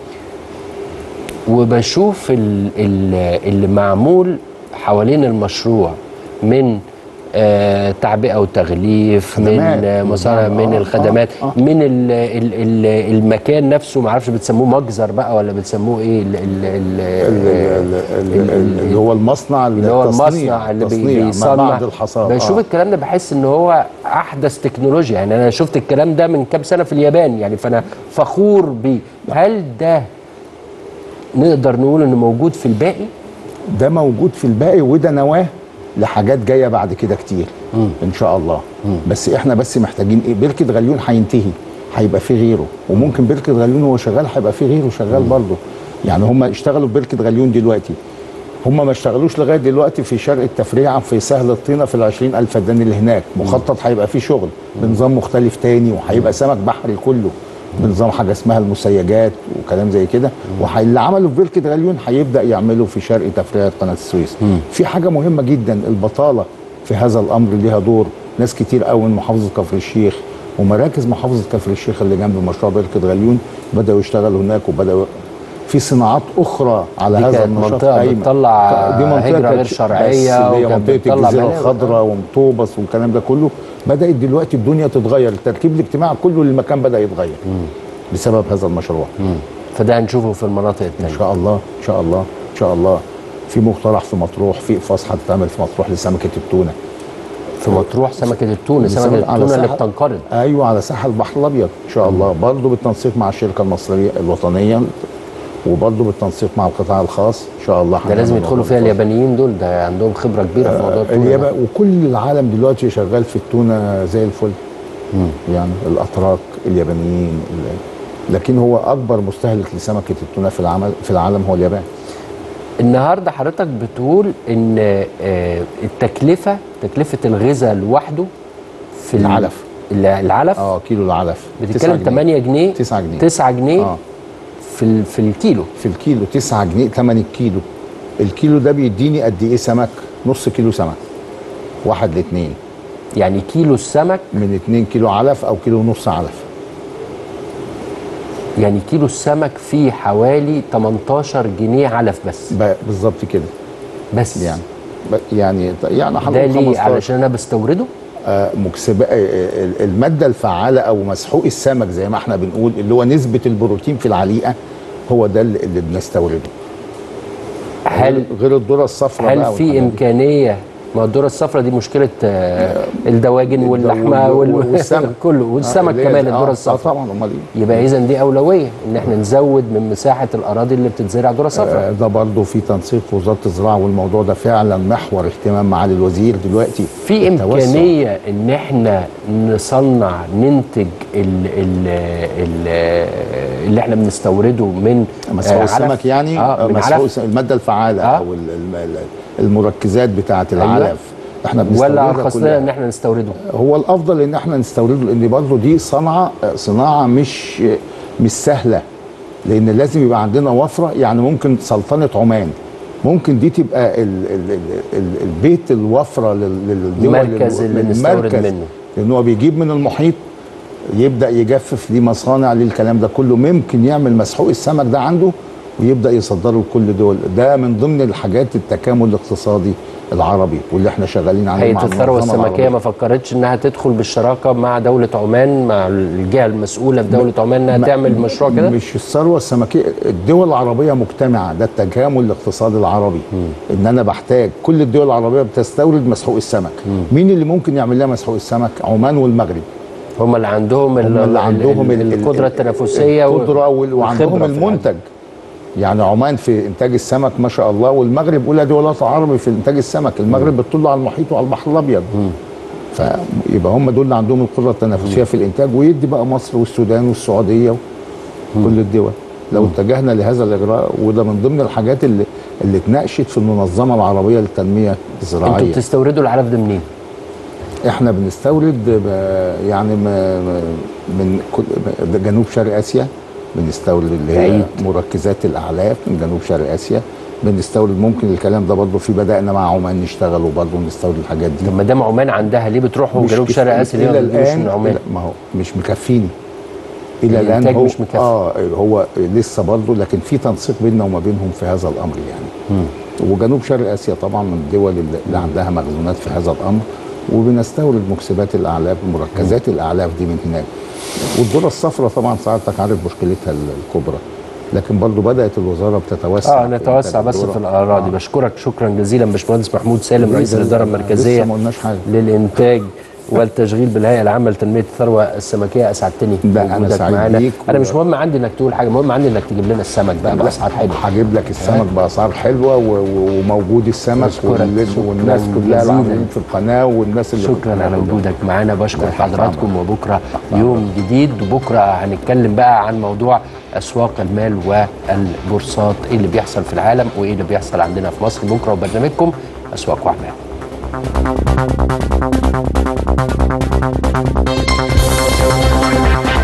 وبشوف ال- ال- اللي معمول حوالين المشروع من آه، تعبئه وتغليف من خدمات. آه، مصانع آه، من آه، الخدمات آه. من ال ال ال المكان نفسه ما اعرفش بتسموه مجزر بقى ولا بتسموه ايه ال ال ال ال- ال- ال- ال- اللي هو المصنع اللي هو التصنيع- المصنع اللي بي- التصنيع ما بيصنع بعد الحصاد بشوف آه. الكلام ده بحس ان هو احدث تكنولوجيا يعني انا شفت الكلام ده من كام سنه في اليابان يعني فانا فخور بيه هل ده نقدر نقول انه موجود في الباقي ده موجود في الباقي وده نواه لحاجات جايه بعد كده كتير ان شاء الله بس احنا بس محتاجين ايه بركه غليون هينتهي هيبقى في غيره وممكن بركه غليون وهو شغال هيبقى في غيره شغال برضه يعني هم اشتغلوا في بركه غليون دلوقتي هم ما اشتغلوش لغايه دلوقتي في شرق التفريعه في سهل الطينه في ال 20000 فدان اللي هناك مخطط هيبقى فيه شغل بنظام مختلف تاني وهيبقى سمك بحري كله بنظام حاجه اسمها المسيجات وكلام زي كده واللي عمله في بركه غليون هيبدا يعمله في شرق تفريعه قناه السويس في حاجه مهمه جدا البطاله في هذا الامر ليها دور ناس كتير قوي من محافظه كفر الشيخ ومراكز محافظه كفر الشيخ اللي جنب مشروع بركه غليون بداوا يشتغلوا هناك وبداوا في صناعات اخرى على دي هذا كانت المنشط منطقة قايمة. بتطلع دي منطقه هجرة كانت غير شرعية بس اللي هي وكانت منطقه بتطلع الجزيره بلاوي. الخضراء ومطوبس والكلام ده كله بدات دلوقتي الدنيا تتغير التركيب الاجتماعي كله للمكان بدا يتغير بسبب هذا المشروع فده هنشوفه في المناطق ان التانية شاء الله ان شاء الله ان شاء الله في مقترح في مطروح في اقفاص هتتعمل في مطروح لسمكه التونه في مطروح سمكة التونة سمكة على التونة اللي ساحل- بتنقرض ايوه على ساحل البحر الابيض ان شاء الله برضه بالتنسيق مع الشركه المصريه الوطنيه وبرضه بالتنسيق مع القطاع الخاص ان شاء الله ده لازم هنعمل يدخلوا موضوع فيها الخاص. اليابانيين دول ده عندهم خبرة كبيرة في موضوع التونة اليابان ده. وكل العالم دلوقتي شغال في التونه زي الفل يعني الاتراك اليابانيين ال- لكن هو اكبر مستهلك لسمكه التونه في العمل في العالم هو اليابان النهارده حضرتك بتقول ان آه، التكلفة تكلفة الغذاء لوحده في ال- العلف. ال- العلف اه كيلو العلف بتتكلم 9 جنيه. 8 جنيه 9 جنيه 9 جنيه اه في ال- في الكيلو في الكيلو 9 جنيه ثمن الكيلو الكيلو ده بيديني قد ايه سمك نص كيلو سمك واحد لاثنين يعني كيلو السمك من 2 كيلو علف او كيلو ونص علف يعني كيلو السمك فيه حوالي 18 جنيه علف بس ب- بالظبط كده بس يعني ب- يعني يعني ده حوالي ليه 15 علشان انا بستورده آه، مكسبة آه، آه، المادة الفعالة أو مسحوق السمك زي ما احنا بنقول اللي هو نسبة البروتين في العليقة هو ده اللي اللي بنستورده هل غير- غير الذرة الصفراء هل بقى في والحاجات دي. امكانيه ما الذره الصفراء دي مشكله آه، الدواجن واللحمه وال- وال... والسمك. كله والسمك اللي هي- كمان آه، الذره آه الصفراء طبعا امال ايه يبقى اذا دي اولويه ان احنا نزود من مساحه الاراضي اللي بتتزرع ذره صفراء آه، ده برضه في تنسيق وزارة الزراعة والموضوع ده فعلا محور اهتمام معالي الوزير دلوقتي في التوسع. امكانيه ان احنا نصنع ننتج ال ال ال اللي احنا بنستورده من مسحوق آه، السمك علف. يعني اه آه من مسحوق علف الس- المادة الفعالة آه. أو ال- ال- ال- المركزات بتاعة العلف احنا ولا بنستوردها ارخص كلها. لنا ان احنا نستورده هو الافضل ان احنا نستورده لان برضه دي صنعه صناعه مش مش سهله لان لازم يبقى عندنا وفره يعني ممكن سلطنه عمان ممكن دي تبقى ال ال ال ال البيت الوفره لل- للدول المركز اللي نستورد المركز. منه. لان هو بيجيب من المحيط يبدا يجفف ليه مصانع للكلام ده كله ممكن يعمل مسحوق السمك ده عنده ويبدا يصدره لكل دول ده من ضمن الحاجات التكامل الاقتصادي العربي واللي احنا شغالين عليه هيئه مع الثروه المنظمة السمكيه العربية. ما فكرتش انها تدخل بالشراكه مع دوله عمان مع الجهه المسؤوله في دوله عمان انها ما- تعمل مشروع كده مش الثروه السمكيه الدول العربيه مجتمعه ده التكامل الاقتصادي العربي ان انا بحتاج كل الدول العربيه بتستورد مسحوق السمك مين اللي ممكن يعمل لها مسحوق السمك عمان والمغرب هم اللي عندهم ال- هم اللي ال- عندهم ال- ال- القدره ال- التنافسيه وال- القدره وال- وعندهم والخبرة في العالم. المنتج يعني عمان في انتاج السمك ما شاء الله والمغرب اولى دولات العرب في انتاج السمك المغرب بتطل على المحيط وعلى البحر الابيض فيبقى هم دول اللي عندهم القدره التنافسيه في الانتاج ويدي بقى مصر والسودان والسعوديه وكل الدول لو اتجهنا لهذا الاجراء وده من ضمن الحاجات اللي اللي اتناقشت في المنظمه العربيه للتنميه انتوا الزراعيه بتستوردوا العلف ده منين؟ احنا بنستورد ب- يعني م- م- من كل ده جنوب شرق اسيا بنستورد اللي هي بعيد. مركزات الاعلاف من جنوب شرق اسيا بنستورد ممكن الكلام ده برضه في بدانا مع عمان نشتغل وبرضه نستورد الحاجات دي طب ما دام عمان عندها ليه بتروحوا مش جنوب كف- شرق اسيا ليه الى ما بتجيبوش الان من عمان؟ إلى- ما هو مش مكفيني الى الان الإنتاج هو مش مكفي. اه هو لسه برضه لكن في تنسيق بيننا وما بينهم في هذا الامر يعني وجنوب شرق اسيا طبعا من الدول اللي اللي عندها مخزونات في هذا الامر وبنستورد مكسبات الاعلاف مركزات الاعلاف دي من هناك والذره الصفراء طبعا سعادتك عارف مشكلتها الكبرى لكن برضو بدات الوزاره بتتوسع اه في نتوسع إنتاج بس الذرة. في الاراضي آه. بشكرك شكرا جزيلا باشمهندس محمود سالم رئيس لسه- الاداره لسه المركزيه ما قلناش حاجة. للانتاج والتشغيل بالهيئه العامه لتنميه الثروه السمكيه اسعدتني لا، أنا بوجودك سعيد معانا. بيك انا و- مش مهم عندي انك تقول حاجه المهم عندي انك تجيب لنا السمك بقى باسعار حلوه هجيب لك السمك باسعار حلوه و- و- وموجود السمك أشكرك. واللي- شكراً والناس كلها جزيلاً. العاملين في القناه والناس اللي شكرا على بتتابع. وجودك معانا بشكر تحت حضراتكم أمرك. وبكره يوم جديد وبكره هنتكلم بقى عن موضوع اسواق المال والبورصات ايه اللي بيحصل في العالم وايه اللي بيحصل عندنا في مصر بكره وبرنامجكم اسواق واعمال